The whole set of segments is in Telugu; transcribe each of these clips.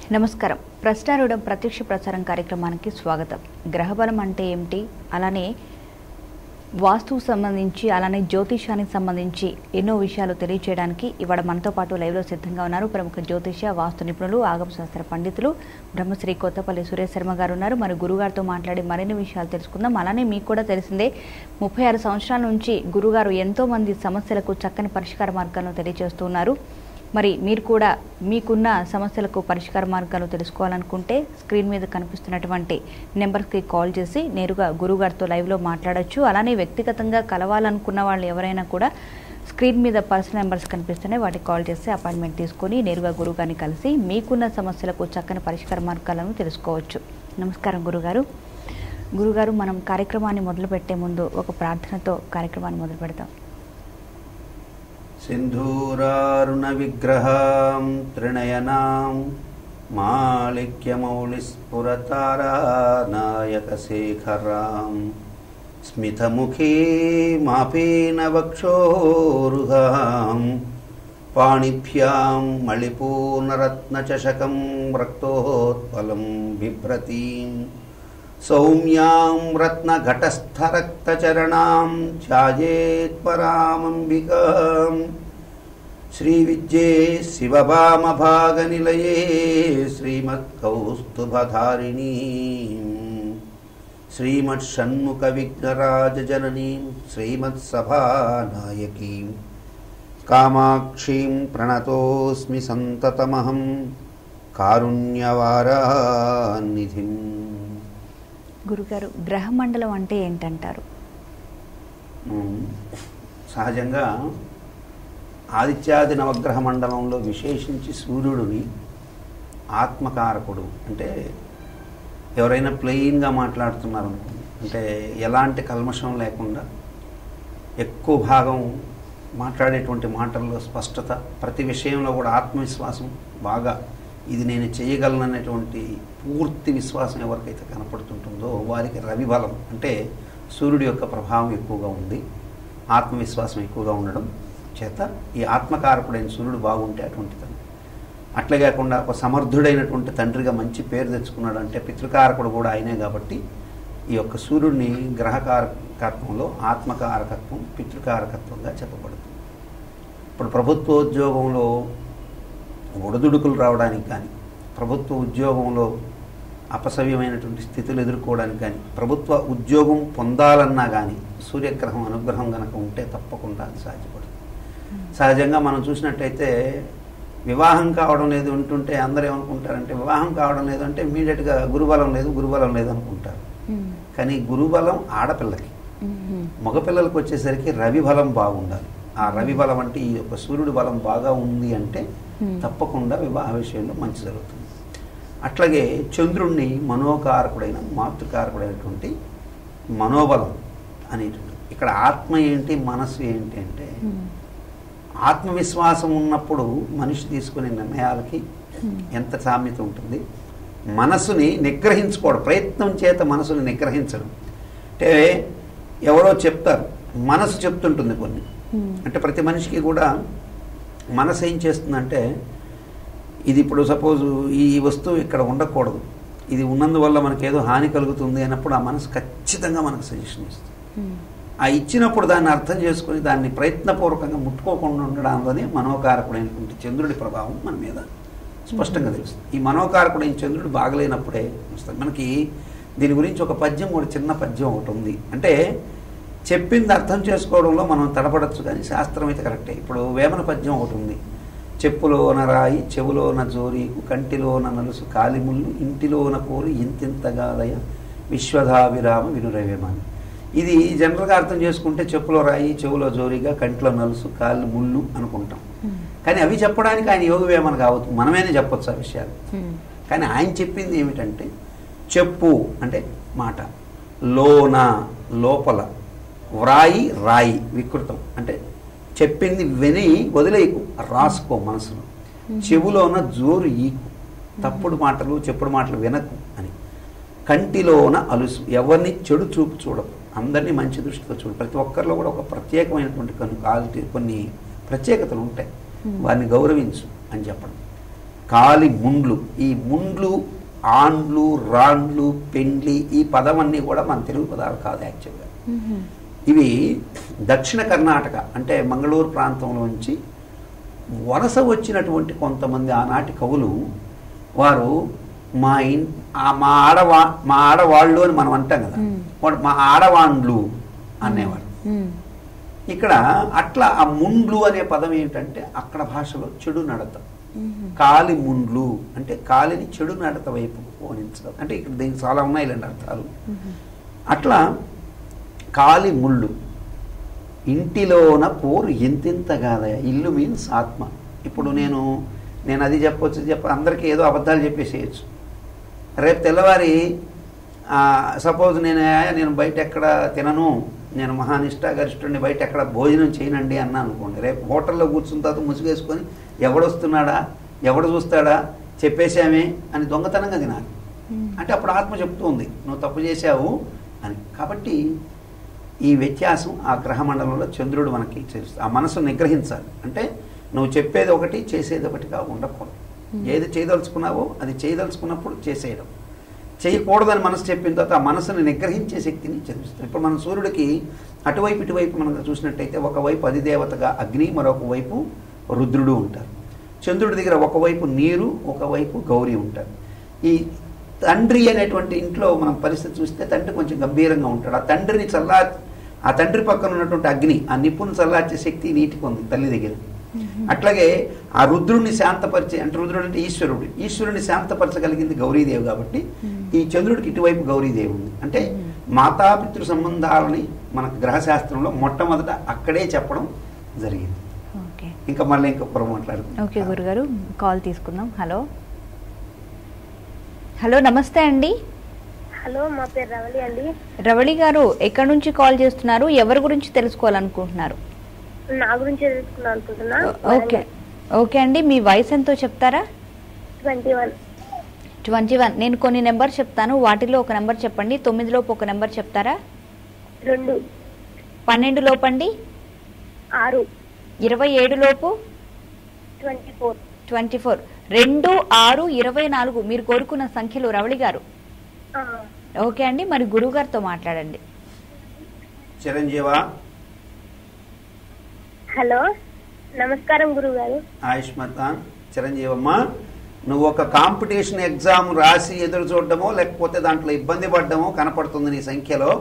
నమస్కారం ప్రశ్నారూఢం ప్రత్యక్ష ప్రసారం కార్యక్రమానికి స్వాగతం గ్రహబలం అంటే ఏమిటి అలానే వాస్తుకు సంబంధించి అలానే జ్యోతిషానికి సంబంధించి ఎన్నో విషయాలు తెలియచేయడానికి ఇవాళ మనతో పాటు లైవ్లో సిద్ధంగా ఉన్నారు ప్రముఖ జ్యోతిష వాస్తు నిపుణులు ఆగమ శాస్త్ర పండితులు బ్రహ్మశ్రీ కొత్తపల్లి సురేష్ శర్మ గారు ఉన్నారు మరి గురుగారితో మాట్లాడి మరిన్ని విషయాలు తెలుసుకుందాం అలానే మీకు కూడా తెలిసిందే ముప్పై ఆరు సంవత్సరాల నుంచి గురుగారు ఎంతో మంది సమస్యలకు చక్కని పరిష్కార మార్గాలను తెలియజేస్తున్నారు మరి మీరు కూడా మీకున్న సమస్యలకు పరిష్కార మార్గాలు తెలుసుకోవాలనుకుంటే స్క్రీన్ మీద కనిపిస్తున్నటువంటి నెంబర్కి కాల్ చేసి నేరుగా గురుగారితో లైవ్లో మాట్లాడొచ్చు అలానే వ్యక్తిగతంగా కలవాలనుకున్న వాళ్ళు ఎవరైనా కూడా స్క్రీన్ మీద పర్సనల్ నెంబర్స్ కనిపిస్తున్నాయి వాటికి కాల్ చేసి అపాయింట్మెంట్ తీసుకొని నేరుగా గురుగారిని కలిసి మీకున్న సమస్యలకు చక్కని పరిష్కార మార్గాలను తెలుసుకోవచ్చు నమస్కారం గురుగారు గురుగారు మనం కార్యక్రమాన్ని మొదలుపెట్టే ముందు ఒక ప్రార్థనతో కార్యక్రమాన్ని మొదలు పెడతాం सिन्धूरारुणविग्रहां त्रिणयनां मालिक्यमौलिस्फुरतारानायकशेखरां स्मितमुखीमापीनवक्षोरुहां पाणिभ्यां मणिपूर्णरत्नचषकं रक्तोत्पलं बिभ्रतीं सौम्यां रत्नघटस्थरक्तचरणां ध्यायेत्परामम्बिकाम् श्रीविद्ये शिवभामभागनिलये श्रीमत्कौस्तुभधारिणीं श्रीमत्षण्मुखविघ्नराजजननीं श्रीमत्सभानायकीं कामाक्षीं प्रणतोऽस्मि सन्ततमहं कारुण्यवारान्निधिम् గురుగారు గ్రహమండలం అంటే ఏంటంటారు ఉమ్, సహజంగా ఆదిత్యాది నవగ్రహ మండలంలో విశేషించి సూర్యుడిని ఆత్మకారకుడు అంటే ఎవరైనా ప్లెయిన్గా మాట్లాడుతున్నారు అనుకోండి అంటే ఎలాంటి కల్మషం లేకుండా ఎక్కువ భాగం మాట్లాడేటువంటి మాటల్లో స్పష్టత ప్రతి విషయంలో కూడా ఆత్మవిశ్వాసం బాగా ఇది నేను చేయగలననేటువంటి పూర్తి విశ్వాసం ఎవరికైతే కనపడుతుంటుందో వారికి రవి బలం అంటే సూర్యుడి యొక్క ప్రభావం ఎక్కువగా ఉంది ఆత్మవిశ్వాసం ఎక్కువగా ఉండడం చేత ఈ ఆత్మకారకుడైన సూర్యుడు బాగుంటే అటువంటి తను అట్లే కాకుండా ఒక సమర్థుడైనటువంటి తండ్రిగా మంచి పేరు తెచ్చుకున్నాడు అంటే పితృకారకుడు కూడా ఆయనే కాబట్టి ఈ యొక్క సూర్యుడిని గ్రహకారకత్వంలో ఆత్మకారకత్వం పితృకారకత్వంగా చెప్పబడుతుంది ఇప్పుడు ప్రభుత్వోద్యోగంలో ఒడిదుడుకులు రావడానికి కానీ ప్రభుత్వ ఉద్యోగంలో అపసవ్యమైనటువంటి స్థితులు ఎదుర్కోవడానికి కానీ ప్రభుత్వ ఉద్యోగం పొందాలన్నా కానీ సూర్యగ్రహం అనుగ్రహం కనుక ఉంటే తప్పకుండా అది సాధ్యపడుతుంది సహజంగా మనం చూసినట్టయితే వివాహం కావడం లేదు ఉంటుంటే అందరూ ఏమనుకుంటారంటే వివాహం కావడం లేదు అంటే ఇమీడియట్గా గురుబలం లేదు గురుబలం లేదు అనుకుంటారు కానీ గురుబలం ఆడపిల్లకి మగపిల్లలకు వచ్చేసరికి రవి బలం బాగుండాలి ఆ రవి బలం అంటే ఈ యొక్క సూర్యుడి బలం బాగా ఉంది అంటే తప్పకుండా వివాహ విషయంలో మంచి జరుగుతుంది అట్లాగే చంద్రుణ్ణి మనోకారకుడైన మాతృకారకుడైనటువంటి మనోబలం అనేటువంటి ఇక్కడ ఆత్మ ఏంటి మనస్సు ఏంటి అంటే ఆత్మవిశ్వాసం ఉన్నప్పుడు మనిషి తీసుకునే నిర్ణయాలకి ఎంత సామ్యత ఉంటుంది మనసుని నిగ్రహించుకోవడం ప్రయత్నం చేత మనసుని నిగ్రహించడం అంటే ఎవరో చెప్తారు మనసు చెప్తుంటుంది కొన్ని అంటే ప్రతి మనిషికి కూడా మనసు ఏం చేస్తుందంటే ఇది ఇప్పుడు సపోజ్ ఈ వస్తువు ఇక్కడ ఉండకూడదు ఇది ఉన్నందువల్ల మనకి ఏదో హాని కలుగుతుంది అన్నప్పుడు ఆ మనసు ఖచ్చితంగా మనకు సజెషన్ ఇస్తుంది ఆ ఇచ్చినప్పుడు దాన్ని అర్థం చేసుకుని దాన్ని ప్రయత్నపూర్వకంగా ముట్టుకోకుండా ఉండడంలోనే మనోకారకుడైనటువంటి చంద్రుడి ప్రభావం మన మీద స్పష్టంగా తెలుస్తుంది ఈ మనోకారకుడైన చంద్రుడు బాగలేనప్పుడే వస్తుంది మనకి దీని గురించి ఒక పద్యం కూడా చిన్న పద్యం ఒకటి ఉంది అంటే చెప్పింది అర్థం చేసుకోవడంలో మనం తడపడచ్చు కానీ శాస్త్రం అయితే కరెక్టే ఇప్పుడు వేమన పద్యం ఒకటి ఉంది చెప్పులోన రాయి చెవులోన జోరీకు కంటిలోన నలుసు కాలిముళ్ళు ఇంటిలోన పోరు ఇంతింతగాలయ విశ్వధావిరామ వినురవేమని ఇది జనరల్గా అర్థం చేసుకుంటే చెప్పులో రాయి చెవులో జోరీగా కంటిలో నలుసు కాళ్ళు ముళ్ళు అనుకుంటాం కానీ అవి చెప్పడానికి ఆయన యోగ వేమన కావచ్చు మనమేనే చెప్పొచ్చు ఆ విషయాలు కానీ ఆయన చెప్పింది ఏమిటంటే చెప్పు అంటే మాట లోన లోపల వ్రాయి రాయి వికృతం అంటే చెప్పింది విని వదిలేయకు రాసుకో మనసులో చెవులోన జోరు ఈకు తప్పుడు మాటలు చెప్పుడు మాటలు వినకు అని కంటిలోన అలుసు ఎవరిని చెడు చూపు చూడకు అందరినీ మంచి దృష్టితో చూడు ప్రతి ఒక్కరిలో కూడా ఒక ప్రత్యేకమైనటువంటి కొన్ని క్వాలిటీ కొన్ని ప్రత్యేకతలు ఉంటాయి వారిని గౌరవించు అని చెప్పడం కాలి ముండ్లు ఈ ముండ్లు ఆండ్లు రాండ్లు పెండ్లి ఈ పదం అన్నీ కూడా మన తెలుగు పదాలు కాదు యాక్చువల్గా మ్మ్. ఇవి దక్షిణ కర్ణాటక అంటే మంగళూరు ప్రాంతంలో నుంచి వలస వచ్చినటువంటి కొంతమంది ఆనాటి కవులు వారు మా ఇన్ ఆ మా ఆడవా మా ఆడవాళ్ళు అని మనం అంటాం కదా మ్మ్. వాడు మా ఆడవాండ్లు అనేవారు మ్మ్. ఇక్కడ అట్లా ఆ ముండ్లు అనే పదం ఏంటంటే అక్కడ భాషలో చెడు నడత మ్మ్. కాలి ముండ్లు అంటే కాలిని చెడు నడత వైపు పోనించడం అంటే ఇక్కడ దీనికి చాలా ఉన్నాయి ఇలాంటి అర్థాలు మ్మ్. అట్లా కాలి ముళ్ళు ఇంటిలోన పోరు ఎంతెంత కాదయ ఇల్లు మీన్స్ ఆత్మ ఇప్పుడు నేను నేను అది చెప్పొచ్చు చెప్ప అందరికీ ఏదో అబద్ధాలు చెప్పేసేయచ్చు రేపు తెల్లవారి సపోజ్ నేను "ఏ, నేను బయట ఎక్కడ తినను నేను మహానిష్ట గరిష్ఠుడిని బయట ఎక్కడ భోజనం చేయనండి అన్నా అనుకోండి రేపు హోటల్లో కూర్చున్న తర్వాత ముసుగేసుకొని ఎవడొస్తున్నాడా ఎవడు చూస్తాడా చెప్పేశామే అని దొంగతనంగా తినాలి మ్మ్. అంటే అప్పుడు ఆత్మ చెప్తూ ఉంది నువ్వు తప్పు చేశావు అని కాబట్టి ఈ వ్యత్యాసం ఆ గ్రహమండలంలో చంద్రుడు మనకి చేస్తుంది ఆ మనసు నిగ్రహించాలి అంటే నువ్వు చెప్పేది ఒకటి చేసేది ఒకటిగా ఉండకూడదు Hmm. ఏది చేయదలుచుకున్నావో అది చేయదలుచుకున్నప్పుడు చేసేయడం చేయకూడదని మనసు చెప్పిన తర్వాత ఆ మనసుని నిగ్రహించే శక్తిని చదివిస్తుంది ఇప్పుడు మన సూర్యుడికి అటువైపు ఇటువైపు మనం చూసినట్టయితే ఒకవైపు అధిదేవతగా అగ్ని మరొక వైపు రుద్రుడు ఉంటారు చంద్రుడి దగ్గర ఒకవైపు నీరు ఒకవైపు గౌరీ ఉంటారు ఈ తండ్రి అనేటువంటి ఇంట్లో మనం పరిస్థితి చూస్తే తండ్రి కొంచెం గంభీరంగా ఉంటాడు ఆ తండ్రిని చల్లా ఆ తండ్రి పక్కన ఉన్నటువంటి అగ్ని ఆ నిప్పును చల్లార్చే శక్తి నీటికి ఉంది తల్లి దగ్గర అట్లాగే ఆ రుద్రుడిని శాంతపరిచే అంటే రుద్రుడు అంటే ఈశ్వరుడు ఈశ్వరుని శాంతపరచగలిగింది గౌరీదేవి కాబట్టి ఈ చంద్రుడికి ఇటువైపు గౌరీదేవి ఉంది అంటే మాతాపితృ సంబంధాలని మనకు గ్రహశాస్త్రంలో మొట్టమొదట అక్కడే చెప్పడం జరిగింది ఓకే ఇంకా మళ్ళీ ఇంకొకరు మాట్లాడుకుందాం ఓకే గురుగారు కాల్ తీసుకుందాం హలో హలో నమస్తే అండి హలో మా పేరు రవలి అండి రవళి గారు ఎక్కడి నుంచి కాల్ చేస్తున్నారు ఎవరి గురించి తెలుసుకోవాలనుకుంటున్నారు నా గురించి తెలుసుకుందాం అనుకుంటున్నా ఓకే ఓకే అండి మీ వయసు ఎంతో చెప్తారా ట్వంటీ వన్ ట్వంటీ వన్ నేను కొన్ని నెంబర్ చెప్తాను వాటిలో ఒక నెంబర్ చెప్పండి తొమ్మిదిలోపు ఒక నెంబర్ చెప్తారా రెండు పన్నెండు లోపండి ఆరు ఇరవై ఏడు లోపు ట్వంటీ ఫోర్ ట్వంటీ ఫోర్ రెండు ఆరు ఇరవై నాలుగు మీరు కోరుకున్న సంఖ్యలు రవళి గారు ఓకే అండి మరి గురువు గారితో మాట్లాడండి చిరంజీవ హలో నమస్కారం గురువు గారు ఆయుష్మతాన్ చిరంజీవమ్మ నువ్వు ఒక కాంపిటీషన్ ఎగ్జామ్ రాసి ఎదురు చూడడమో లేకపోతే దాంట్లో ఇబ్బంది పడ్డమో కనపడుతుంది నీ సంఖ్యలో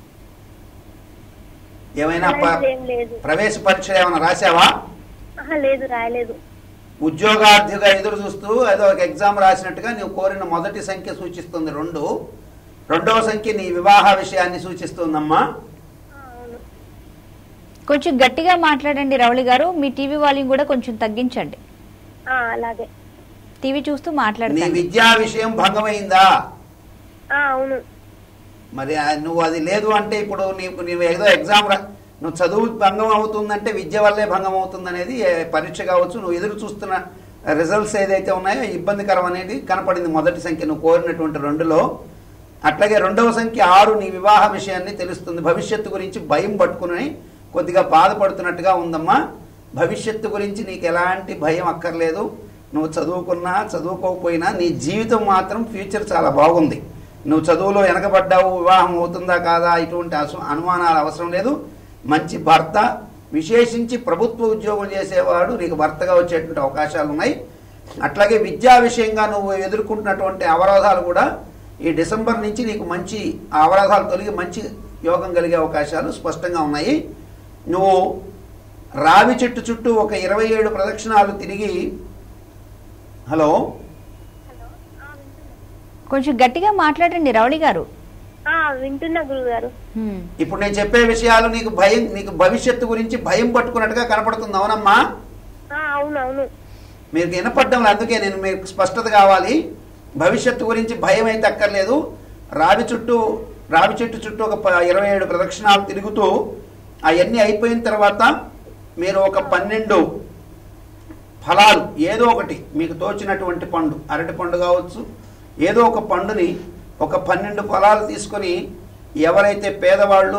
ఏమైనా ప- అలాంటిది ఏం లేదు ప్రవేశ పరీక్ష ఏమైనా రాసావా ఆహా, లేదు రాయలేదు ఉద్యోగార్థిగా ఎదురు చూస్తూ ఏదో ఒక ఎగ్జామ్ రాసినట్టుగా నువ్వు కోరిన మొదటి సంఖ్య సూచిస్తుంది రెండు రెండవ సంఖ్య నీ వివాహ విషయాన్ని సూచిస్తుందమ్మా ఆ, అవును కొంచెం గట్టిగా మాట్లాడండి రవళి గారు మీ టీవీ వాల్యూమ్ కూడా కొంచెం తగ్గించండి ఆ, అలాగే టీవీ చూస్తూ నీ మాట్లాడండి విద్యా విషయం భంగమైందా ఆ, అవును మరి ఆ నువ్వు అది లేదు అంటే ఇప్పుడు నీకు నీవు ఏదో ఎగ్జామ్ రా నువ్వు చదువు భంగం అవుతుందంటే విద్య వల్లే భంగం అవుతుంది అనేది ఏ పరీక్ష కావచ్చు నువ్వు ఎదురు చూస్తున్న రిజల్ట్స్ ఏదైతే ఉన్నాయో ఇబ్బందికరం అనేది కనపడింది మొదటి సంఖ్య నువ్వు కోరినటువంటి రెండులో అట్లాగే రెండవ సంఖ్య ఆరు నీ వివాహ విషయాన్ని తెలుస్తుంది భవిష్యత్తు గురించి భయం పట్టుకుని కొద్దిగా బాధపడుతున్నట్టుగా ఉందమ్మా భవిష్యత్తు గురించి నీకు ఎలాంటి భయం అక్కర్లేదు నువ్వు చదువుకున్నా చదువుకోకపోయినా నీ జీవితం మాత్రం ఫ్యూచర్ చాలా బాగుంది నువ్వు చదువులో వెనకబడ్డావు వివాహం అవుతుందా కాదా ఇటువంటి అసు- అనుమానాలు అవసరం లేదు మంచి భర్త విశేషించి ప్రభుత్వ ఉద్యోగం చేసేవాడు నీకు భర్తగా వచ్చేటువంటి అవకాశాలు ఉన్నాయి అట్లాగే విద్యా విషయంగా నువ్వు ఎదుర్కొంటున్నటువంటి అవరోధాలు కూడా ఈ డిసెంబర్ నుంచి నీకు మంచి ఆ అవరోధాలు తొలగి మంచి యోగం కలిగే అవకాశాలు స్పష్టంగా ఉన్నాయి నువ్వు రావి చెట్టు చుట్టూ ఒక ఇరవై ఏడు ప్రదక్షిణాలు తిరిగి హలో కొంచెం గట్టిగా మాట్లాడండి రవళి గారు ఆ, వింటున్నా గురువు గారు హ్మ్. ఇప్పుడు నేను చెప్పే విషయాలు నీకు భయం నీకు భవిష్యత్తు గురించి భయం పట్టుకున్నట్టుగా కనపడుతుంది అవునమ్మా ఆ, అవును అవును మీరు వినపడ్డం లేదు, అందుకే నేను మీకు స్పష్టత కావాలి భవిష్యత్తు గురించి భయం అయితే అక్కర్లేదు రావి చుట్టూ రావి చెట్టు చుట్టూ ఒక ప- ఇరవై ఏడు ప్రదక్షిణాలు తిరుగుతూ అవన్నీ అయిపోయిన తర్వాత మీరు ఒక పన్నెండు ఫలాలు ఏదో ఒకటి మీకు తోచినటువంటి పండు అరటి పండు కావచ్చు ఏదో ఒక పండుని ఒక పన్నెండు ఫలాలు తీసుకొని ఎవరైతే పేదవాళ్ళు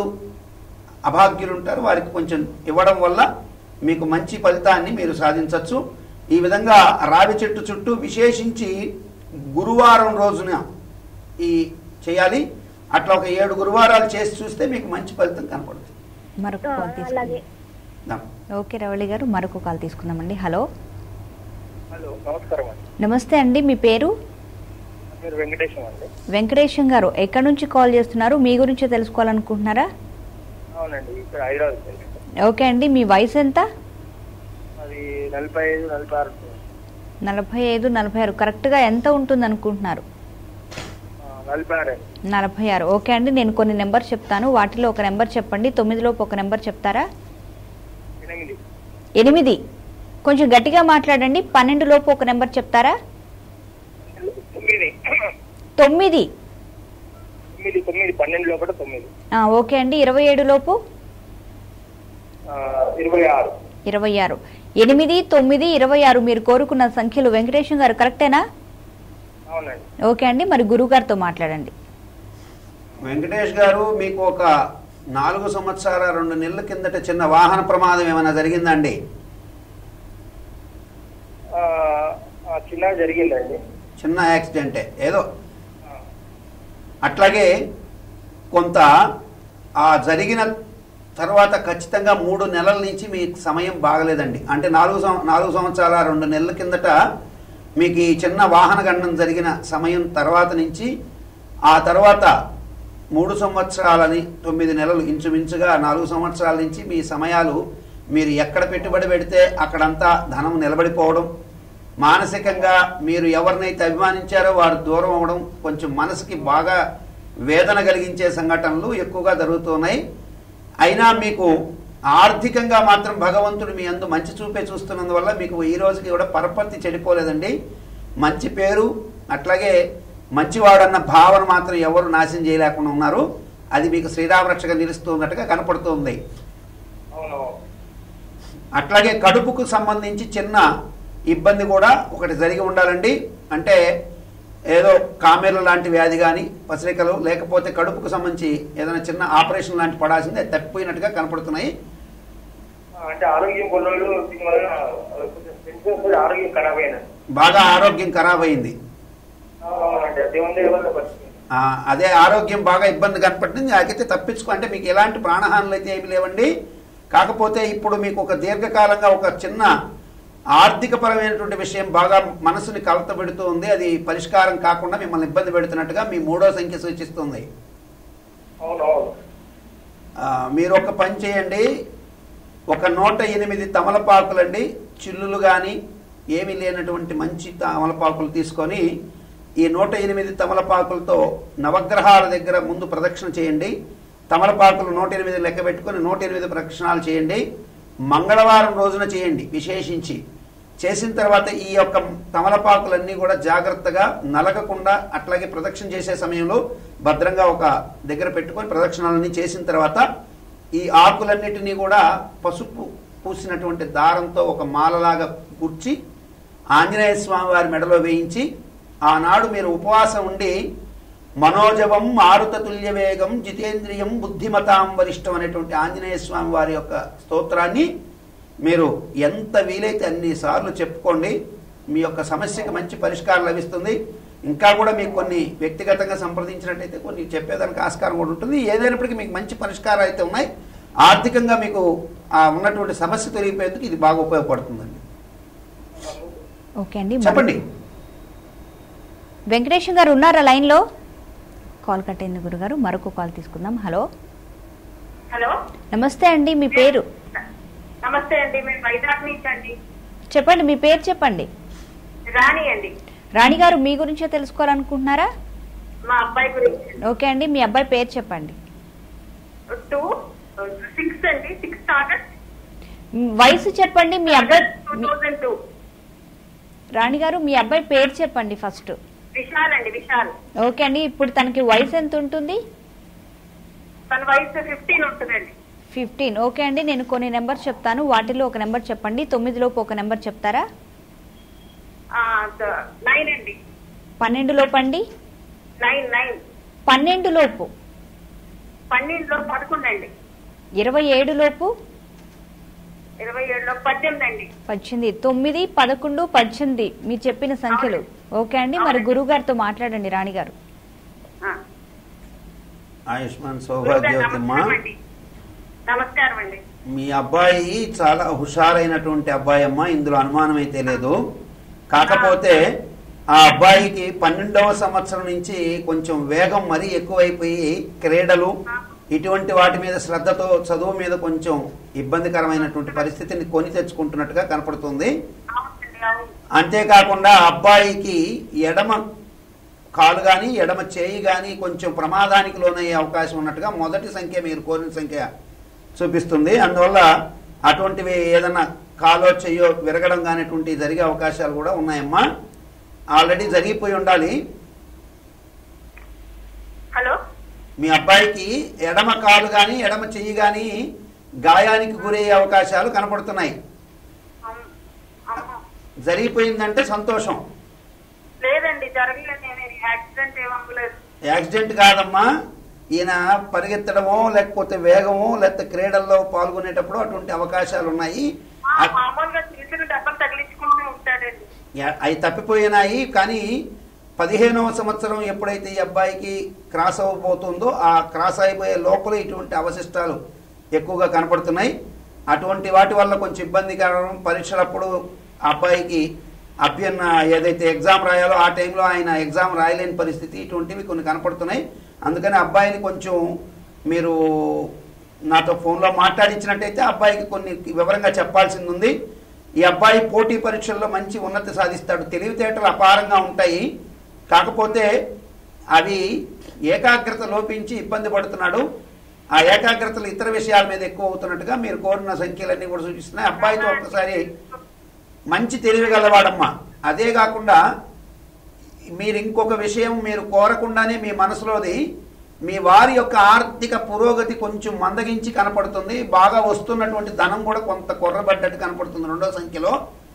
అభాగ్యులు ఉంటారో వారికి కొంచెం ఇవ్వడం వల్ల మీకు మంచి ఫలితాన్ని మీరు సాధించవచ్చు ఈ విధంగా రావి చెట్టు చుట్టూ విశేషించి గురువారం రోజున ఈ చేయాలి అట్లా ఒక ఏడు గురువారాలు చేసి చూస్తే మీకు మంచి ఫలితం కనపడుతుంది మరొక ఆ, కాల్ తీసుకుందాం అలాగే దా. ఓకే రవళి గారు మరొక కాల్ తీసుకుందామండి హలో హలో నమస్కారం అండి నమస్తే అండి మీ పేరు మీరు వెంకటేశం అండి వెంకటేశం గారు ఎక్కడి నుంచి కాల్ చేస్తున్నారు మీ గురించి తెలుసుకోవాలనుకుంటున్నారా అవునండి ఇక్కడ హైదరాబాద్ అండి ఓకే అండి మీ వయసు ఎంత అది నలభై ఐదు నలభై ఆరు ఉంటుంది. నలభై ఐదు నలభై ఆరు కరెక్ట్గా ఎంత ఉంటుంది అనుకుంటున్నారు ఆ, నలభై ఆరు అండి నలభై ఆరు ఓకే అండి నేను కొన్ని నెంబర్ చెప్తాను వాటిలో ఒక నెంబర్ చెప్పండి తొమ్మిదిలోపు ఒక నెంబర్ చెప్తారా ఎనిమిది ఎనిమిది కొంచెం గట్టిగా మాట్లాడండి పన్నెండు లోపు ఒక నెంబర్ చెప్తారా తొమ్మిది తొమ్మిది తొమ్మిది తొమ్మిది పన్నెండు లోపల తొమ్మిది ఆ, ఓకే అండి ఇరవై ఏడు లోపు ఆ, ఇరవై ఆరు ఇరవై ఆరు ఎనిమిది తొమ్మిది ఇరవై ఆరు మీరు కోరుకున్న సంఖ్యలు వెంకటేశం గారు కరెక్టేనా అవునండి ఓకే అండి మరి గురువు గారితో మాట్లాడండి వెంకటేష్ గారు మీకు ఒక నాలుగు సంవత్సరాల రెండు నెలల కిందట చిన్న వాహన ప్రమాదం ఏమైనా జరిగిందండి ఆ, ఆ, చిన్నగా జరిగిందండి చిన్న యాక్సిడెంటే ఏదో ఆ, అట్లాగే కొంత ఆ జరిగిన తర్వాత ఖచ్చితంగా మూడు నెలల నుంచి మీ సమయం బాగలేదండి అంటే నాలుగు సం- నాలుగు సంవత్సరాల రెండు నెలల కిందట మీకు ఈ చిన్న వాహన గండం జరిగిన సమయం తర్వాత నుంచి ఆ తర్వాత మూడు సంవత్సరాలని తొమ్మిది నెలలు ఇంచుమించుగా నాలుగు సంవత్సరాల నుంచి మీ సమయాలు మీరు ఎక్కడ పెట్టుబడి పెడితే అక్కడంతా ధనం నిలబడిపోవడం మానసికంగా మీరు ఎవరినైతే అభిమానించారో వారు దూరం అవ్వడం కొంచెం మనసుకి బాగా వేదన కలిగించే సంఘటనలు ఎక్కువగా జరుగుతున్నాయి అయినా మీకు ఆర్థికంగా మాత్రం భగవంతుడు మీ అందు మంచి చూపే చూస్తున్నందువల్ల మీకు ఈ రోజుకి కూడా పరపతి చెడిపోలేదండి మంచి పేరు అట్లాగే మంచివాడన్న భావన మాత్రం ఎవరు నాశనం చేయలేకుండా ఉన్నారు అది మీకు శ్రీరామరక్షగా నిలుస్తున్నట్టుగా కనపడుతుంది అవును అట్లాగే కడుపుకు సంబంధించి చిన్న ఇబ్బంది కూడా ఒకటి జరిగి ఉండాలండి అంటే ఏదో కామెర్లు లాంటి వ్యాధి కానీ పసిరికలు లేకపోతే కడుపుకు సంబంధించి ఏదైనా చిన్న ఆపరేషన్ లాంటి పడాల్సిందే తప్పిపోయినట్టుగా కనపడుతున్నాయి ఆ, అంటే ఆరోగ్యం కొన్ని రోజులు దీనివల్ల కొంచెం టెన్షన్ వస్తుంది, ఆరోగ్యం ఖరాబ్ అయినది బాగా ఆరోగ్యం ఖరాబ్ అయింది అవునండి దేవుని దయ వల్ల బతికింది. ఆ, అదే ఆరోగ్యం బాగా ఇబ్బంది కనపడింది నాకైతే తప్పించుకో అంటే మీకు ఎలాంటి ప్రాణహానులు అయితే ఏమి లేవండి కాకపోతే ఇప్పుడు మీకు ఒక దీర్ఘకాలంగా ఒక చిన్న ఆర్థికపరమైనటువంటి విషయం బాగా మనసుని కలత పెడుతూ ఉంది అది పరిష్కారం కాకుండా మిమ్మల్ని ఇబ్బంది పెడుతున్నట్టుగా మీ మూడో సంఖ్య సూచిస్తుంది అవును అవును ఆ, మీరు ఒక పని చేయండి ఒక నూట ఎనిమిది తమలపాకులండి చిల్లులు కానీ ఏమీ లేనటువంటి మంచి తమలపాకులు తీసుకొని ఈ నూట ఎనిమిది తమలపాకులతో నవగ్రహాల దగ్గర ముందు ప్రదక్షిణ చేయండి తమలపాకులు నూట ఎనిమిది లెక్క పెట్టుకొని నూట ఎనిమిది ప్రదక్షిణాలు చేయండి మంగళవారం రోజున చేయండి విశేషించి చేసిన తర్వాత ఈ యొక్క తమలపాకులన్నీ కూడా జాగ్రత్తగా నలగకుండా అట్లాగే ప్రదక్షిణ చేసే సమయంలో భద్రంగా ఒక దగ్గర పెట్టుకొని ప్రదక్షిణాలన్నీ చేసిన తర్వాత ఈ ఆకులన్నిటినీ కూడా పసుపు పూసినటువంటి దారంతో ఒక మాలలాగా కూర్చి ఆంజనేయ స్వామి వారి మెడలో వేయించి ఆనాడు మీరు ఉపవాసం ఉండి మనోజవం మారుత తుల్య వేగం జితేంద్రియం బుద్ధిమతాం వరిష్టం అనేటువంటి ఆంజనేయ స్వామి వారి యొక్క స్తోత్రాన్ని మీరు ఎంత వీలైతే అన్ని సార్లు చెప్పుకోండి మీ యొక్క సమస్యకి మంచి పరిష్కారం లభిస్తుంది ఇంకా కూడా మీకు కొన్ని వ్యక్తిగతంగా సంప్రదించినట్టయితే కొన్ని చెప్పేదానికి ఆస్కారం కూడా ఉంటుంది ఏదైనప్పటికీ మీకు మంచి పరిష్కారాలు అయితే ఉన్నాయి ఆర్థికంగా మీకు ఆ ఉన్నటువంటి సమస్య తొలగిపోయేందుకు ఇది బాగా ఉపయోగపడుతుందండి ఓకే అండి మరి- చెప్పండి వెంకటేశం గారు ఉన్నారా లైన్లో కాల్ కట్ అయింది గురుగారు మరొక కాల్ తీసుకుందాం హలో హలో నమస్తే అండి మీ పేరు నమస్తే అండి మేము వైజాగ్ నుంచి అండి చెప్పండి మీ పేరు చెప్పండి రాణి అండి రాణి గారు మీ గురించే తెలుసుకోవాలనుకుంటున్నారా మా అబ్బాయి గురించి ఓకే అండి మీ అబ్బాయి పేరు చెప్పండి టూ సిక్స్ అండి సిక్స్త్ ఆగస్ట్ మ్, వయసు చెప్పండి మీ అబ్బాయి టూ మీ- థౌజండ్ టూ రాణి గారు మీ అబ్బాయి పేరు చెప్పండి ఫస్ట్ విశాల్ అండి విశాల్ ఓకే అండి ఇప్పుడు తనకి వయసు ఎంత ఉంటుంది తన వయసు ఫిఫ్టీన్ ఉంటుందండి ఫిఫ్టీన్ ఓకే అండి నేను కొన్ని నెంబర్ చెప్తాను వాటిలో ఒక నెంబర్ చెప్పండి తొమ్మిదిలోపు ఒక నెంబర్ చెప్తారా నైన్ అండి పన్నెండు లోపు అండి నైన్ నైన్ పన్నెండు లోపు పన్నెండులో పదకొండు అండి ఇరవై ఏడు లోపు ఇరవై ఏడులో పద్దెనిమిది అండి పద్దెనిమిది తొమ్మిది పదకొండు పద్దెనిమిది మీరు చెప్పిన సంఖ్యలు ఓకే అండి మరి గురువు గారితో మాట్లాడండి రాణి గారు ఆ. ఆయుష్మాన్ గురుగారు సౌభాగ్యవతమ్మ నమస్కారం అండి నమస్కారం అండి మీ అబ్బాయి చాలా హుషారైనటువంటి అబ్బాయి అమ్మ ఇందులో అనుమానం అయితే లేదు కాకపోతే ఆ అబ్బాయికి పన్నెండవ సంవత్సరం నుంచి కొంచెం వేగం మరీ ఎక్కువైపోయి క్రీడలు ఇటువంటి వాటి మీద శ్రద్ధతో చదువు మీద కొంచెం ఇబ్బందికరమైనటువంటి పరిస్థితిని కొని తెచ్చుకుంటున్నట్టుగా కనపడుతుంది అవునండి అవును అంతేకాకుండా ఆ అబ్బాయికి ఎడమ కాలు కానీ ఎడమ చేయి కానీ కొంచెం ప్రమాదానికి లోనయ్యే అవకాశం ఉన్నట్టుగా మొదటి సంఖ్య మీరు కోరిన సంఖ్య చూపిస్తుంది అందువల్ల అటువంటివి ఏదైనా కాలో చెయ్యో విరగడం కానిటువంటివి జరిగే అవకాశాలు కూడా ఉన్నాయమ్మా ఆల్రెడీ జరిగిపోయి ఉండాలి హలో మీ అబ్బాయికి ఎడమ కాలు కానీ ఎడమ చెయ్యి కానీ గాయానికి గురయ్యే అవకాశాలు కనపడుతున్నాయి అవును అవును జరిగిపోయిందంటే సంతోషం లేదండి జరగలేదు నేను యాక్సిడెంట్ ఏమవ్వలేదు యాక్సిడెంట్ కాదమ్మా ఈయన పరిగెత్తడమో లేకపోతే వేగమో లేకపోతే క్రీడల్లో పాల్గొనేటప్పుడు అటువంటి అవకాశాలు ఉన్నాయి ఆ, అ- మామూలుగా చిన్న చిన్న దెబ్బలు తగిలించుకుంటూ ఉంటాడండి యా- అవి తప్పిపోయినాయి కానీ పదిహేనవ సంవత్సరం ఎప్పుడైతే ఈ అబ్బాయికి క్రాస్ అవ్వబోతుందో ఆ క్రాస్ అయిపోయే లోపల ఇటువంటి అవశిష్టాలు ఎక్కువగా కనపడుతున్నాయి అటువంటి వాటి వల్ల కొంచెం ఇబ్బందికరం పరీక్షలప్పుడు ఆ అబ్బాయికి అభ్యన్న ఏదైతే ఎగ్జామ్ రాయాలో ఆ టైంలో ఆయన ఎగ్జామ్ రాయలేని పరిస్థితి ఇటువంటివి కొన్ని కనపడుతున్నాయి అందుకని అబ్బాయిని కొంచెం మీరు నాతో ఫోన్లో మాట్లాడించినట్టయితే అబ్బాయికి కొన్ని వివరంగా చెప్పాల్సింది ఉంది ఈ అబ్బాయి పోటీ పరీక్షల్లో మంచి ఉన్నతి సాధిస్తాడు తెలివితేటలు అపారంగా ఉంటాయి కాకపోతే అవి ఏకాగ్రత లోపించి ఇబ్బంది పడుతున్నాడు ఆ ఏకాగ్రతలు ఇతర విషయాల మీద ఎక్కువ అవుతున్నట్టుగా మీరు కోరిన సంఖ్యలన్నీ కూడా సూచిస్తున్నాయి అబ్బాయితో ఒక్కసారి మంచి తెలివి గలవాడమ్మా అదే కాకుండా మీరు ఇంకొక విషయం మీరు కోరకుండానే మీ మనసులోది మీ వారి యొక్క ఆర్థిక పురోగతి కొంచెం మందగించి కనపడుతుంది బాగా వస్తున్నటువంటి ధనం కూడా కొంత కొర్రబడ్డట్టు కనపడుతుంది రెండో సంఖ్యలో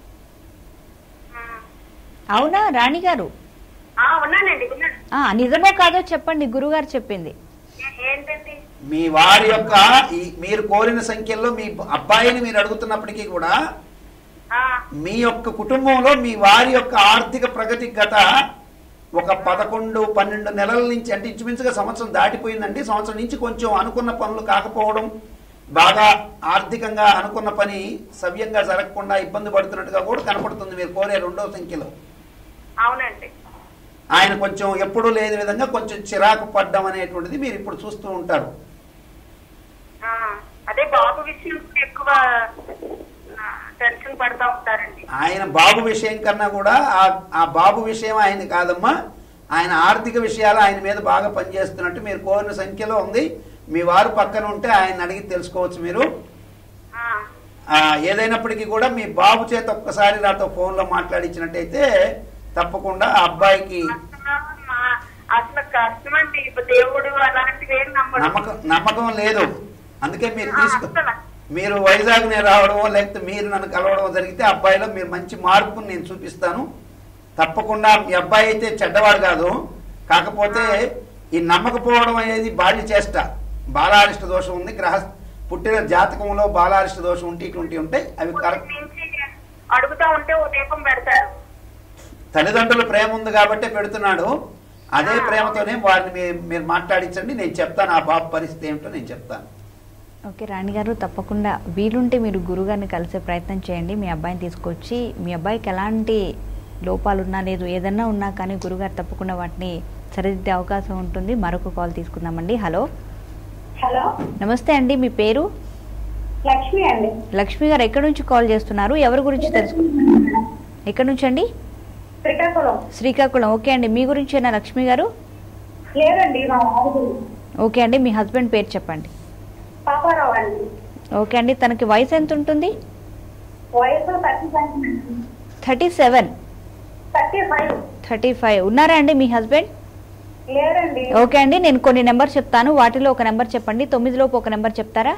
అవునా రాణి గారు ఆ, ఉన్నానండి ఉన్నాను ఆ, నిజమో కాదో చెప్పండి గురుగారు చెప్పింది ఏ- ఏంటండి మీ వారి యొక్క ఈ మీరు కోరిన సంఖ్యల్లో మీ అబ్బాయిని మీరు అడుగుతున్నప్పటికీ కూడా ఆ, మీ యొక్క కుటుంబంలో మీ వారి యొక్క ఆర్థిక ప్రగతి గత ఒక పదకొండు పన్నెండు నెలల నుంచి అంటే ఇంచుమించుగా సంవత్సరం దాటిపోయిందండి సంవత్సరం నుంచి కొంచెం అనుకున్న పనులు కాకపోవడం బాగా ఆర్థికంగా అనుకున్న పని సవ్యంగా జరగకుండా ఇబ్బంది పడుతున్నట్టుగా కూడా కనపడుతుంది మీరు కోరే రెండో సంఖ్యలో అవునండి ఆయన కొంచెం ఎప్పుడూ లేని విధంగా కొంచెం చిరాకు పడ్డం అనేటువంటిది మీరు ఇప్పుడు చూస్తూ ఉంటారు ఆ, అదే బాబు విషయం ఎక్కువ ఆ, టెన్షన్ పడతా ఉంటారండి ఆయన బాబు విషయం కన్నా కూడా ఆ- ఆ బాబు విషయం ఆయన కాదమ్మా ఆయన ఆర్థిక విషయాలు ఆయన మీద బాగా పనిచేస్తున్నట్టు మీరు కోరిన సంఖ్యలో ఉంది మీ వారు పక్కన ఉంటే ఆయన అడిగి తెలుసుకోవచ్చు మీరు ఆ, ఆ, ఏదైనప్పటికీ కూడా మీ బాబు చేత ఒక్కసారి నాతో ఫోన్లో మాట్లాడించినట్టయితే తప్పకుండా ఆ అబ్బాయికి అసలు మా- అసలు కష్టం అండి ఇప్పుడు దేవుడు అలాంటివి ఏం నమ్మడు నమ్మకం నమ్మకం లేదు అందుకే మీరు ఆ, తీసుకు అసలు మీరు వైజాగ్నే రావడమో లేకపోతే మీరు నన్ను కలవడమో జరిగితే అబ్బాయిలో మీరు మంచి మార్పుని నేను చూపిస్తాను తప్పకుండా మీ అబ్బాయి అయితే చెడ్డవాడు కాదు కాకపోతే ఈ నమ్మకపోవడం అనేది బాల్య చేష్ట బాలారిష్ట దోషం ఉంది గ్రహ పుట్టిన జాతకంలో బాలారిష్ట దోషం ఉంటే ఇటువంటి ఉంటాయి అవి కరెక్ట్ నుంచి అడుగుతా ఉంటే ఓ దీపం పెడతారు తల్లిదండ్రుల ప్రేమ ఉంది కాబట్టే పెడుతున్నాడు అదే ప్రేమతోనే వారిని మీ- మీరు మాట్లాడించండి నేను చెప్తాను ఆ బాబు పరిస్థితి ఏమిటో నేను చెప్తాను ఓకే రాణి గారు తప్పకుండా వీలుంటే మీరు గురుగారిని కలిసే ప్రయత్నం చేయండి మీ అబ్బాయిని తీసుకొచ్చి మీ అబ్బాయికి ఎలాంటి లోపాలు ఉన్నా లేదు ఏదన్నా ఉన్నా కానీ గురుగారు తప్పకుండా వాటిని సరిదిద్దే అవకాశం ఉంటుంది మరొక కాల్ తీసుకుందామండి హలో హలో నమస్తే అండి మీ పేరు లక్ష్మి అండి లక్ష్మి గారు ఎక్కడి నుంచి కాల్ చేస్తున్నారు ఎవరి గురించి తెలుసుకుంటున్నారు ఎక్కడి నుంచి అండి శ్రీకాకుళం శ్రీకాకుళం ఓకే అండి మీ గురించేనా లక్ష్మి గారు లేదండి మా వారు ఓకే అండి మీ హస్బెండ్ పేరు చెప్పండి పాపారావు అండి ఓకే అండి తనకి వయసు ఎంత ఉంటుంది వయసు thirty five thirty seven thirty five thirty five ఉన్నారా అండి మీ హస్బెండ్ లేదండి ఓకే అండి నేను కొన్ని నెంబర్ చెప్తాను వాటిలో ఒక నెంబర్ చెప్పండి తొమ్మిది లోపు ఒక నెంబర్ చెప్తారా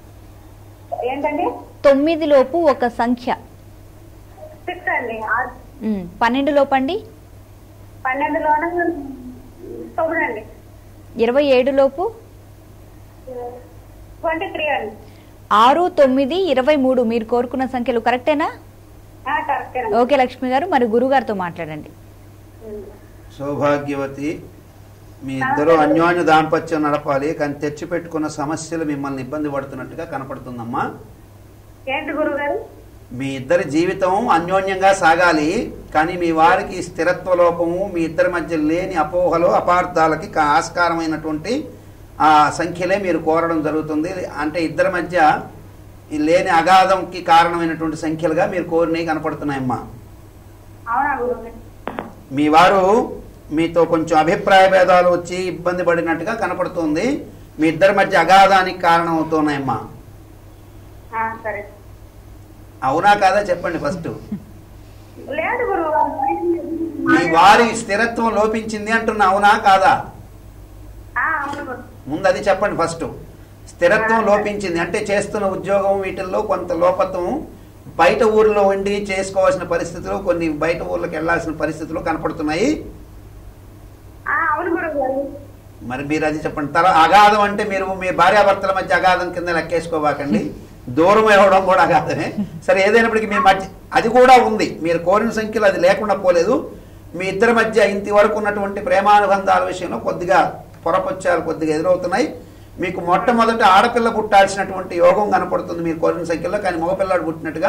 ఏంటండి తొమ్మిది లోపు ఒక సంఖ్య సిక్స్ అండి ఆ- ఉమ్, పన్నెండు లోపు అండి పన్నెండులోన తొమ్మిది అండి ఇరవై ఏడు లోపు ట్వంటీ త్రీ అండి ఆరు తొమ్మిది ఇరవై మూడు మీరు కోరుకున్న సంఖ్యలు కరెక్టేనా ఆ, కరెక్టే అండి. ఓకే లక్ష్మి గారు మరి గురుగారితో మాట్లాడండి సౌభాగ్యవతి మీ ఇద్దరు అన్యోన్య దాంపత్యం నడపాలి కానీ తెచ్చిపెట్టుకున్న సమస్యలు మిమ్మల్ని ఇబ్బంది పడుతున్నట్టుగా కనపడుతుందమ్మా ఏంటి గురుగారు మీ ఇద్దరి జీవితం అన్యోన్యంగా సాగాలి కానీ మీ వారికి స్థిరత్వ లోపము మీ ఇద్దరి మధ్య లేని అపోహలు అపార్థాలకి కా- ఆస్కారమైనటువంటి ఆ సంఖ్యలే మీరు కోరడం జరుగుతుంది అంటే ఇద్దరి మధ్య ఈ లేని అగాధంకి కారణమైనటువంటి సంఖ్యలుగా మీరు కోరినవి కనపడుతున్నాయమ్మా అవునా గురుగారు మీ వారు మీతో కొంచెం అభిప్రాయ భేదాలు వచ్చి ఇబ్బంది పడినట్టుగా కనపడుతుంది మీ ఇద్దరి మధ్య అగాధానికి కారణం అవుతున్నాయమ్మా ఆ, సరే అవునా కాదా చెప్పండి ఫస్ట్ లేదు గురుగారు మీ వారి స్థిరత్వం లోపించింది అంటున్నా అవునా కాదా ఆ, అవును గురు ముందు అది చెప్పండి ఫస్ట్ స్థిరత్వం లోపించింది అంటే చేస్తున్న ఉద్యోగం వీటిల్లో కొంత లోపత్వం బయట ఊర్లో ఉండి చేసుకోవాల్సిన పరిస్థితులు కొన్ని బయట ఊర్లకు వెళ్ళాల్సిన పరిస్థితులు కనపడుతున్నాయి ఆ, అవును గురుగారు మరి మీరు అది చెప్పండి తర్వాత అగాధం అంటే మీరు మీ భార్యాభర్తల మధ్య అగాధం కింద లెక్కేసుకోబాకండి దూరం ఇవ్వడం కూడా అగాధమే సరే ఏదైనప్పటికీ మీ మధ్య అది కూడా ఉంది మీరు కోరిన సంఖ్యలో అది లేకుండా పోలేదు మీ ఇద్దరి మధ్య ఇంతవరకు ఉన్నటువంటి ప్రేమానుబంధాల విషయంలో కొద్దిగా పొరపచ్చాలు కొద్దిగా ఎదురవుతున్నాయి మీకు మొట్టమొదట ఆడపిల్ల పుట్టాల్సినటువంటి యోగం కనపడుతుంది మీరు కోరిన సంఖ్యలో కానీ మగపిల్లాడు పుట్టినట్టుగా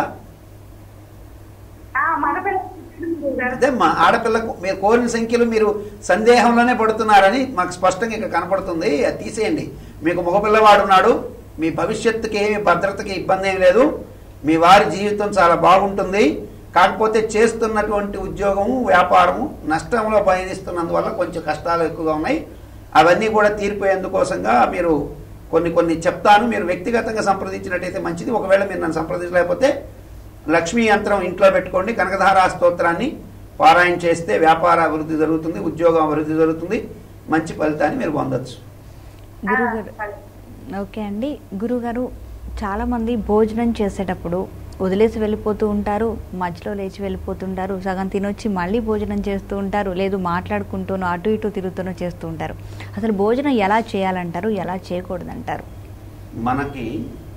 ఆ, మన పిల్ల గురుగారు అదే మా ఆడపిల్లకు మీరు కోరిన సంఖ్యలు మీరు సందేహంలోనే పడుతున్నారని మాకు స్పష్టంగా ఇక్కడ కనపడుతుంది అది తీసేయండి మీకు మగపిల్లవాడు ఉన్నాడు మీ భవిష్యత్తుకి ఏమి భద్రతకి ఇబ్బంది ఏమి లేదు మీ వారి జీవితం చాలా బాగుంటుంది కాకపోతే చేస్తున్నటువంటి ఉద్యోగము వ్యాపారము నష్టంలో పయనిస్తున్నందువల్ల కొంచెం కష్టాలు ఎక్కువగా ఉన్నాయి అవన్నీ కూడా తీరిపోయేందుకోసంగా మీరు కొన్ని కొన్ని చెప్తాను మీరు వ్యక్తిగతంగా సంప్రదించినట్టయితే మంచిది ఒకవేళ మీరు నన్ను సంప్రదించలేకపోతే లక్ష్మీ యంత్రం ఇంట్లో పెట్టుకోండి కనకధారా స్తోత్రాన్ని పారాయణ చేస్తే వ్యాపార అభివృద్ధి జరుగుతుంది ఉద్యోగం అభివృద్ధి జరుగుతుంది మంచి ఫలితాన్ని మీరు పొందొచ్చు గురుగారు ఓకే అండి గురుగారు చాలామంది భోజనం చేసేటప్పుడు వదిలేసి వెళ్ళిపోతూ ఉంటారు మధ్యలో లేచి వెళ్ళిపోతుంటారు సగం తినొచ్చి మళ్ళీ భోజనం చేస్తూ ఉంటారు లేదు మాట్లాడుకుంటూనో అటు ఇటు తిరుగుతూనో చేస్తూ ఉంటారు అసలు భోజనం ఎలా చేయాలంటారు ఎలా చేయకూడదంటారు మనకి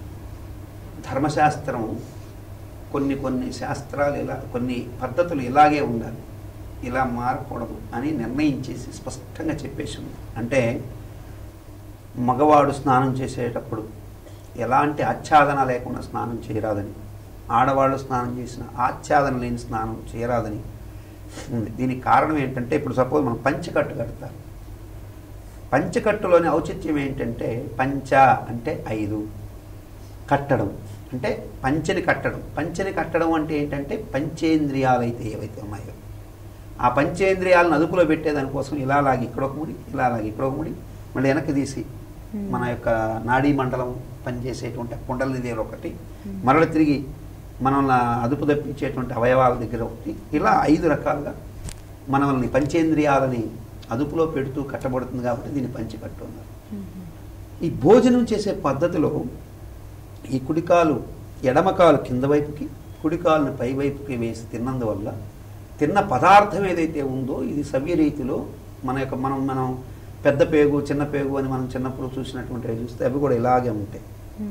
ధర్మశాస్త్రం కొన్ని కొన్ని శాస్త్రాలు ఇలా కొన్ని పద్ధతులు ఇలాగే ఉండాలి ఇలా మారకూడదు అని నిర్ణయించేసి స్పష్టంగా చెప్పేసి ఉంది అంటే మగవాడు స్నానం చేసేటప్పుడు ఎలాంటి ఆచ్ఛాదన లేకుండా స్నానం చేయరాదని ఆడవాళ్ళు స్నానం చేసిన ఆచ్ఛాదన లేని స్నానం చేయరాదని ఉంది దీనికి కారణం ఏంటంటే ఇప్పుడు సపోజ్ మనం పంచకట్టు కడతారు పంచకట్టులోని ఔచిత్యం ఏంటంటే పంచ అంటే ఐదు కట్టడం అంటే పంచని కట్టడం పంచని కట్టడం అంటే ఏంటంటే పంచేంద్రియాలు అయితే ఏవైతే ఉన్నాయో ఆ పంచేంద్రియాలను అదుపులో పెట్టేదానికోసం ఇలా లాగి ఇక్కడ ఒక ముడి ఇలా లాగి ఇక్కడ ఒక ముడి మళ్ళీ వెనక్కి తీసి మన యొక్క నాడీ మండలం పనిచేసేటువంటి ఆ కుండలి దగ్గర ఒకటి మరల తిరిగి మనల్ని అదుపు తప్పించేటువంటి అవయవాల దగ్గర ఒకటి ఇలా ఐదు రకాలుగా మనల్ని పంచేంద్రియాలని అదుపులో పెడుతూ కట్టబడుతుంది కాబట్టి దీన్ని పంచికట్టు అన్నారు ఈ భోజనం చేసే పద్ధతిలో ఈ కుడికాలు ఎడమకాలు కింద వైపుకి కుడికాలుని పై వైపుకి వేసి తిన్నందువల్ల తిన్న పదార్థం ఏదైతే ఉందో ఇది సవ్య రీతిలో మన యొక్క మనం మనం పెద్ద పేగు చిన్న పేగు అని మనం చిన్నప్పుడు చూసినటువంటివి చూస్తే అవి కూడా ఇలాగే ఉంటాయి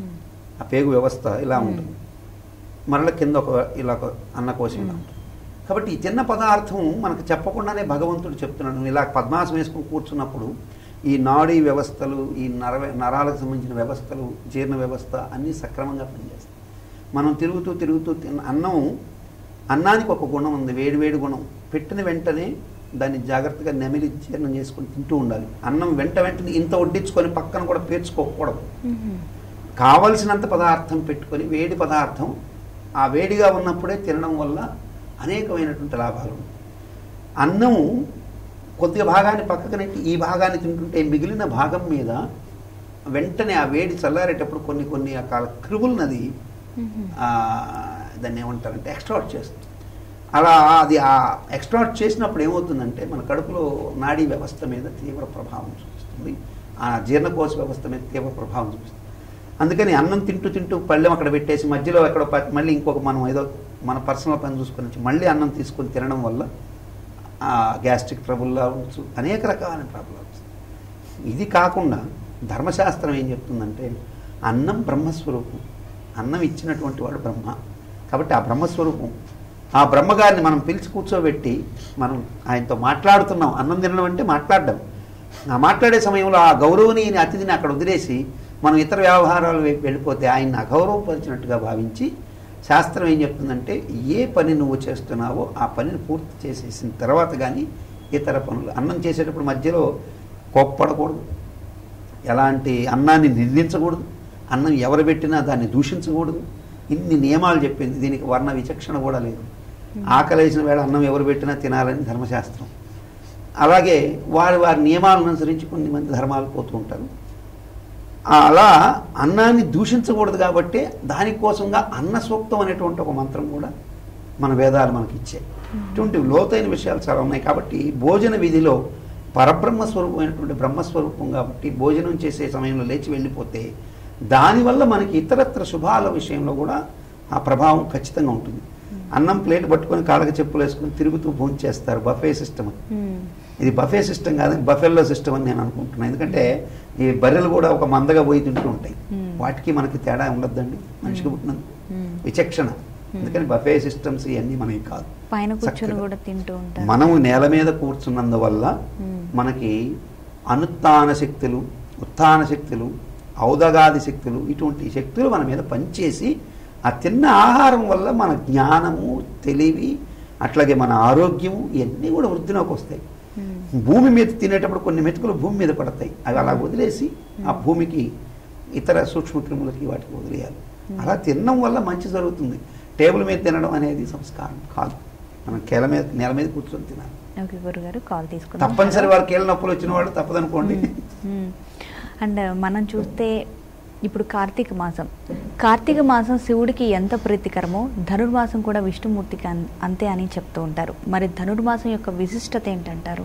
ఆ పేగు వ్యవస్థ ఇలా ఉంటుంది మరల కింద ఒక ఇలా ఒక అన్నకోశం ఇలా ఉంటుంది కాబట్టి ఈ తిన్న పదార్థం మనకు చెప్పకుండానే భగవంతుడు చెప్తున్నాడు నువ్వు ఇలా పద్మాసం వేసుకుని కూర్చున్నప్పుడు ఈ నాడీ వ్యవస్థలు ఈ నర నరాలకు సంబంధించిన వ్యవస్థలు జీర్ణ వ్యవస్థ అన్నీ సక్రమంగా పనిచేస్తాయి మనం తిరుగుతూ తిరుగుతూ తిన్న అన్నం అన్నానికి ఒక గుణం ఉంది వేడి వేడి గుణం పెట్టిన వెంటనే దాన్ని జాగ్రత్తగా నెమిలి జీర్ణం చేసుకొని తింటూ ఉండాలి అన్నం వెంట వెంటనే ఇంత వడ్డించుకొని పక్కన కూడా పేర్చుకోకూడదు కావలసినంత పదార్థం పెట్టుకొని వేడి పదార్థం ఆ వేడిగా ఉన్నప్పుడే తినడం వల్ల అనేకమైనటువంటి లాభాలు ఉన్నాయి అన్నము కొద్దిగా భాగాన్ని పక్కకు నెట్టి ఈ భాగాన్ని తింటుంటే మిగిలిన భాగం మీద వెంటనే ఆ వేడి చల్లారేటప్పుడు కొన్ని కొన్ని రకాల క్రిములనది ఆ, దాన్ని ఏమంటారంటే ఎక్స్ట్రాట్ చేస్తుంది అలా అది ఆ ఎక్స్ట్రాట్ చేసినప్పుడు ఏమవుతుందంటే మన కడుపులో నాడీ వ్యవస్థ మీద తీవ్ర ప్రభావం చూపిస్తుంది ఆ జీర్ణకోశ వ్యవస్థ మీద తీవ్ర ప్రభావం చూపిస్తుంది అందుకని అన్నం తింటూ తింటూ పళ్ళెం అక్కడ పెట్టేసి మధ్యలో ఎక్కడ ప- మళ్ళీ ఇంకొక మనం ఏదో మన పర్సనల్ పని చూసుకొని వచ్చి మళ్ళీ అన్నం తీసుకొని తినడం వల్ల ఆ గ్యాస్ట్రిక్ ట్రబుల్ రావచ్చు అనేక రకాలైన ప్రాబ్లమ్స్ ఇది కాకుండా ధర్మశాస్త్రం ఏం చెప్తుందంటే అన్నం బ్రహ్మస్వరూపం అన్నం ఇచ్చినటువంటి వాడు బ్రహ్మ కాబట్టి ఆ బ్రహ్మస్వరూపం ఆ బ్రహ్మగారిని మనం పిలిచి కూర్చోబెట్టి మనం ఆయనతో మాట్లాడుతున్నాం అన్నం తినడం అంటే మాట్లాడడం ఆ మాట్లాడే సమయంలో ఆ గౌరవనీయని అతిథిని అక్కడ వదిలేసి మనం ఇతర వ్యవహారాలు వైపు వెళ్ళిపోతే ఆయన్ని అగౌరవపరిచినట్టుగా భావించి శాస్త్రం ఏం చెప్తుందంటే ఏ పని నువ్వు చేస్తున్నావో ఆ పనిని పూర్తి చేసేసిన తర్వాత కానీ ఇతర పనులు అన్నం చేసేటప్పుడు మధ్యలో కోప్పడకూడదు ఎలాంటి అన్నాన్ని నిందించకూడదు అన్నం ఎవరు పెట్టినా దాన్ని దూషించకూడదు ఇన్ని నియమాలు చెప్పింది దీనికి వర్ణ విచక్షణ కూడా లేదు ఆకలేసిన వేళ అన్నం ఎవరు పెట్టినా తినాలని ధర్మశాస్త్రం అలాగే వారి వారి నియమాలను అనుసరించి కొన్ని మంది ధర్మాలు పోతూ ఉంటారు అలా అన్నాన్ని దూషించకూడదు కాబట్టి దానికోసంగా అన్న సూక్తం అనేటువంటి ఒక మంత్రం కూడా మన వేదాలు మనకి ఇచ్చాయి ఇటువంటి లోతైన విషయాలు చాలా ఉన్నాయి కాబట్టి భోజన విధిలో పరబ్రహ్మ స్వరూపమైనటువంటి బ్రహ్మస్వరూపం కాబట్టి భోజనం చేసే సమయంలో లేచి వెళ్ళిపోతే దానివల్ల మనకి ఇతరత్ర శుభాల విషయంలో కూడా ఆ ప్రభావం ఖచ్చితంగా ఉంటుంది అన్నం ప్లేట్ పట్టుకొని కాళ్ళకి చెప్పులు వేసుకొని తిరుగుతూ భోజనం చేస్తారు బఫే సిస్టమ్ అని మ్మ్. ఇది బఫే సిస్టమ్ కాదు బఫెల్లో సిస్టమ్ అని నేను అనుకుంటున్నాను ఎందుకంటే ఈ బర్రెలు కూడా ఒక మందగా పోయి తింటూ ఉంటాయి Hmm. వాటికి మనకి తేడా ఉండద్దండి మనిషికి పుట్టినందుకు మ్మ్. విచక్షణ అందుకని బఫే సిస్టమ్స్ ఇవన్నీ మనకి కాదు పైన కూర్చొని చక్కగా. కూడా తింటూ ఉంటారు మనము నేల మీద కూర్చున్నందువల్ల మ్మ్. మనకి అనుత్థాన శక్తులు ఉత్థాన శక్తులు ఔదగాది శక్తులు ఇటువంటి శక్తులు మన మీద పనిచేసి ఆ తిన్న ఆహారం వల్ల మన జ్ఞానము తెలివి అట్లాగే మన ఆరోగ్యము ఇవన్నీ కూడా వృద్ధిలోకి వస్తాయి మ్మ్. భూమి మీద తినేటప్పుడు కొన్ని మెతుకులు భూమి మీద పడతాయి అవి అలా వదిలేసి ఆ భూమికి ఇతర సూక్ష్మక్రిములకి వాటికి వదిలేయాలి అలా తినడం వల్ల మంచి జరుగుతుంది టేబుల్ మీద తినడం అనేది సంస్కారం కాదు మనం కేల మీద నేల మీద కూర్చొని తినాలి ఓకే గురుగారు కాల్ తీసుకుందాం తప్పనిసరి వారు కీళ్ళ నొప్పులు వచ్చిన వాళ్ళు తప్పదనుకోండి మ్మ్. అండ్ మనం చూస్తే ఇప్పుడు కార్తీక మాసం కార్తీక మాసం శివుడికి ఎంత ప్రీతికరమో ధనుర్మాసం కూడా విష్ణుమూర్తికి అన్- అంతే అని చెప్తూ ఉంటారు మరి ధనుర్మాసం యొక్క విశిష్టత ఏంటంటారు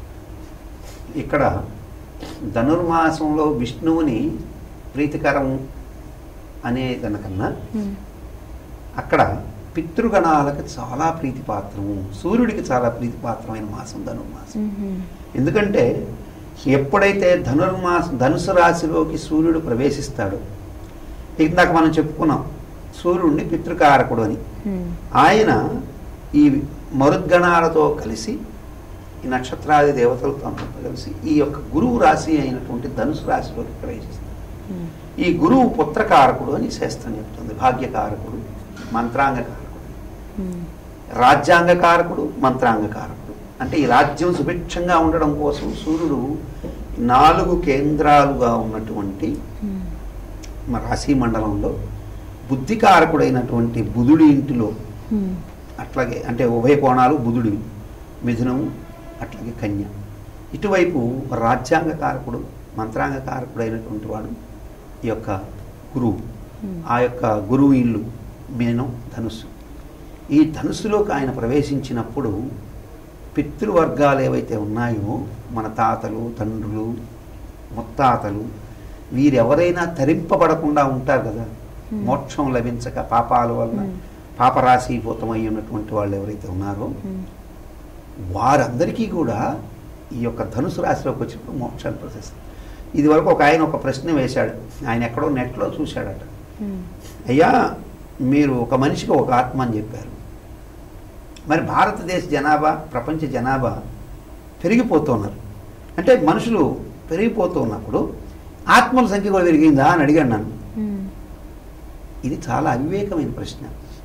ఇక్కడ ధనుర్మాసంలో విష్ణువుని ప్రీతికరం అనే దానికన్నా మ్మ్. అక్కడ పితృగణాలకు చాలా ప్రీతిపాత్రము సూర్యుడికి చాలా ప్రీతిపాత్రమైన మాసం ధనుర్మాసం మ్మ్. ఎందుకంటే ఎప్పుడైతే ధనుర్మాస ధనుసు రాశిలోకి సూర్యుడు ప్రవేశిస్తాడో ఇందాక మనం చెప్పుకున్నాం సూర్యుడిని పితృకారకుడు అని మ్మ్. ఆయన ఈ మరుద్గణాలతో కలిసి ఈ నక్షత్రాది దేవతలతో అందరితో కలిసి ఈ యొక్క గురువు రాశి అయినటువంటి ధనుసు రాశిలోకి ప్రవేశిస్తాడు మ్మ్. ఈ గురువు పుత్రకారకుడు అని శాస్త్రం చెప్తుంది భాగ్యకారకుడు మంత్రాంగకారకుడు మ్మ్. రాజ్యాంగకారకుడు మంత్రాంగకారకుడు అంటే ఈ రాజ్యం సుభిక్షంగా ఉండడం కోసం సూర్యుడు నాలుగు కేంద్రాలుగా ఉన్నటువంటి మ్మ్. మన రాశి మండలంలో బుద్ధికారకుడైనటువంటి బుధుడి ఇంటిలో మ్మ్. అట్లాగే అంటే ఉభయ కోణాలు బుధుడివి మిథునము అట్లాగే కన్య ఇటువైపు రాజ్యాంగకారకుడు మంత్రాంగకారకుడు అయినటువంటి వాడు ఈ యొక్క గురువు మ్మ్. ఆ యొక్క గురువు ఇల్లు మేనం ధనుస్సు ఈ ధనుస్సులోకి ఆయన ప్రవేశించినప్పుడు పితృవర్గాలు ఏవైతే ఉన్నాయో మన తాతలు తండ్రులు ముత్తాతలు వీరెవరైనా తరింపబడకుండా ఉంటారు కదా Hmm. మోక్షం లభించక పాపాల వల్ల Hmm. పాపరాశీభూతమై ఉన్నటువంటి వాళ్ళు ఎవరైతే ఉన్నారో మ్మ్. వారందరికీ కూడా ఈ యొక్క ధనుసు రాశిలోకి వచ్చినప్పుడు మోక్షాన్ని ప్రశస్తి ఇది వరకు ఒక ఆయన ఒక ప్రశ్న వేశాడు ఆయన ఎక్కడో నెట్లో చూశాడట మ్మ్. అయ్యా మీరు ఒక మనిషికి ఒక ఆత్మ అని చెప్పారు మరి భారతదేశ జనాభా ప్రపంచ జనాభా పెరిగిపోతున్నారు అంటే మనుషులు పెరిగిపోతూ ఉన్నప్పుడు ఆత్మల సంఖ్య కూడా పెరిగిందా అని అడిగాను నన్ను మ్మ్. ఇది చాలా అవివేకమైన ప్రశ్న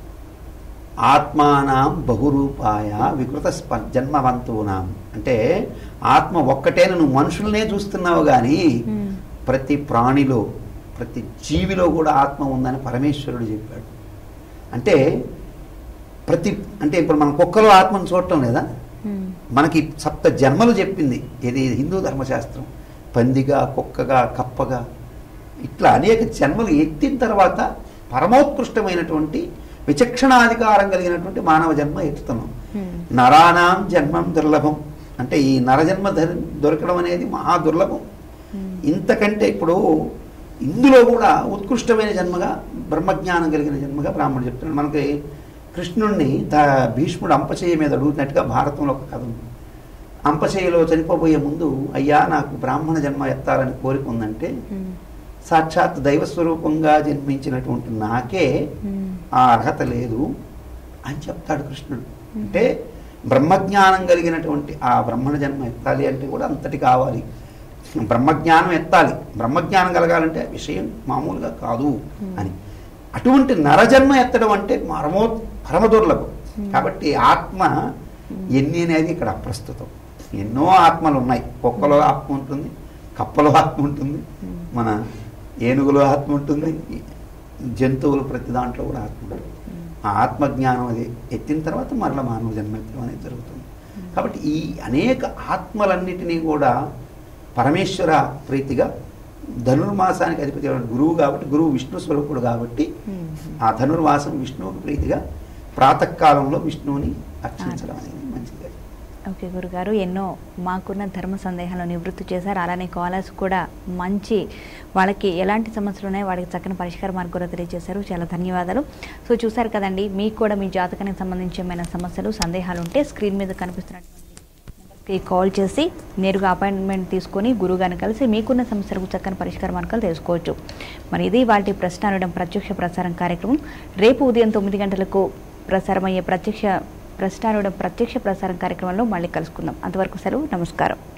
ఆత్మానాం బహురూపాయ వికృత స్ప జన్మవంతునాం అంటే ఆత్మ ఒక్కటేన నువ్వు మనుషులనే చూస్తున్నావు కానీ మ్మ్. ప్రతి ప్రాణిలో ప్రతి జీవిలో కూడా ఆత్మ ఉందని పరమేశ్వరుడు చెప్పాడు అంటే ప్రతి అంటే ఇప్పుడు మన కుక్కలో ఆత్మను చూడటం లేదా మ్మ్. మనకి సప్త జన్మలు చెప్పింది ఇది హిందూ ధర్మశాస్త్రం పందిగా కుక్కగా కప్పగా ఇట్లా అనేక జన్మలు ఎత్తిన తర్వాత పరమోత్కృష్టమైనటువంటి విచక్షణాధికారం కలిగినటువంటి మానవ జన్మ ఎత్తుతున్నాం మ్మ్. నరానాం జన్మం దుర్లభం అంటే ఈ నరజన్మ ధరి దొరకడం అనేది మహా దుర్లభం మ్మ్. ఇంతకంటే ఇప్పుడు ఇందులో కూడా ఉత్కృష్టమైన జన్మగా బ్రహ్మజ్ఞానం కలిగిన జన్మగా బ్రాహ్మణుడు చెప్తున్నాడు మనకి కృష్ణుణ్ణి త భీష్ముడు అంపచేయ మీద అడుగుతున్నట్టుగా భారతంలో ఒక కథ ఉంది అంపచేయలో చనిపోబోయే ముందు అయ్యా నాకు బ్రాహ్మణ జన్మ ఎత్తాలని కోరిక ఉందంటే మ్మ్. సాక్షాత్ దైవ స్వరూపంగా జన్మించినటువంటి నాకే మ్మ్. ఆ అర్హత లేదు అని చెప్తాడు కృష్ణుడు అంటే బ్రహ్మజ్ఞానం కలిగినటువంటి ఆ బ్రహ్మణ జన్మ ఎత్తాలి అంటే కూడా అంతటి కావాలి బ్రహ్మజ్ఞానం ఎత్తాలి బ్రహ్మజ్ఞానం కలగాలంటే విషయం మామూలుగా కాదు అని అటువంటి నరజన్మ ఎత్తడం అంటే మరమో పరమదుర్లభం కాబట్టి ఆత్మ ఎన్ని అనేది ఇక్కడ అప్రస్తుతం ఎన్నో ఆత్మలు ఉన్నాయి కుక్కలో ఆత్మ ఉంటుంది కప్పలో ఆత్మ ఉంటుంది మన ఏనుగులో ఆత్మ ఉంటుంది జంతువులు ప్రతి దాంట్లో కూడా ఆత్మ ఉంటుంది ఆ ఆత్మజ్ఞానం అది ఎత్తిన తర్వాత మరల మానవ జన్మ ఎత్తడం అనేది జరుగుతుంది కాబట్టి ఈ అనేక ఆత్మలన్నిటినీ కూడా పరమేశ్వర ప్రీతిగా ధనుర్మాసానికి అధిపతి అయిన గురువు కాబట్టి గురువు విష్ణు స్వరూపుడు కాబట్టి మ్మ్. ఆ ధనుర్మాసం విష్ణువుకి ప్రీతిగా ప్రాతకాలంలో విష్ణువుని అర్చించడం అనేది మంచిది ఓకే గురుగారు ఎన్నో మాకున్న ధర్మ సందేహాలను నివృత్తి చేశారు అలానే కాలర్స్ కూడా మంచి వాళ్ళకి ఎలాంటి సమస్యలు ఉన్నాయో వాడికి చక్కని పరిష్కార మార్గం కూడా తెలియజేశారు చాలా ధన్యవాదాలు సో చూసారు కదండి మీకు కూడా మీ జాతకానికి సంబంధించి ఏమైనా సమస్యలు సందేహాలు ఉంటే స్క్రీన్ మీద కనిపిస్తున్నటువంటి నెంబర్కి కాల్ చేసి నేరుగా అపాయింట్మెంట్ తీసుకొని గురుగారిని కలిసి మీకున్న సమస్యలకు చక్కని పరిష్కార మార్గాలు తెలుసుకోవచ్చు మరి ఇది వాటి ప్రశ్న అనడం ప్రత్యక్ష ప్రసారం కార్యక్రమం రేపు ఉదయం తొమ్మిది గంటలకు ప్రసారమయ్యే ప్రత్యక్ష ప్రశ్న అనడం ప్రత్యక్ష ప్రసారం కార్యక్రమంలో మళ్ళీ కలుసుకుందాం అంతవరకు సెలవు నమస్కారం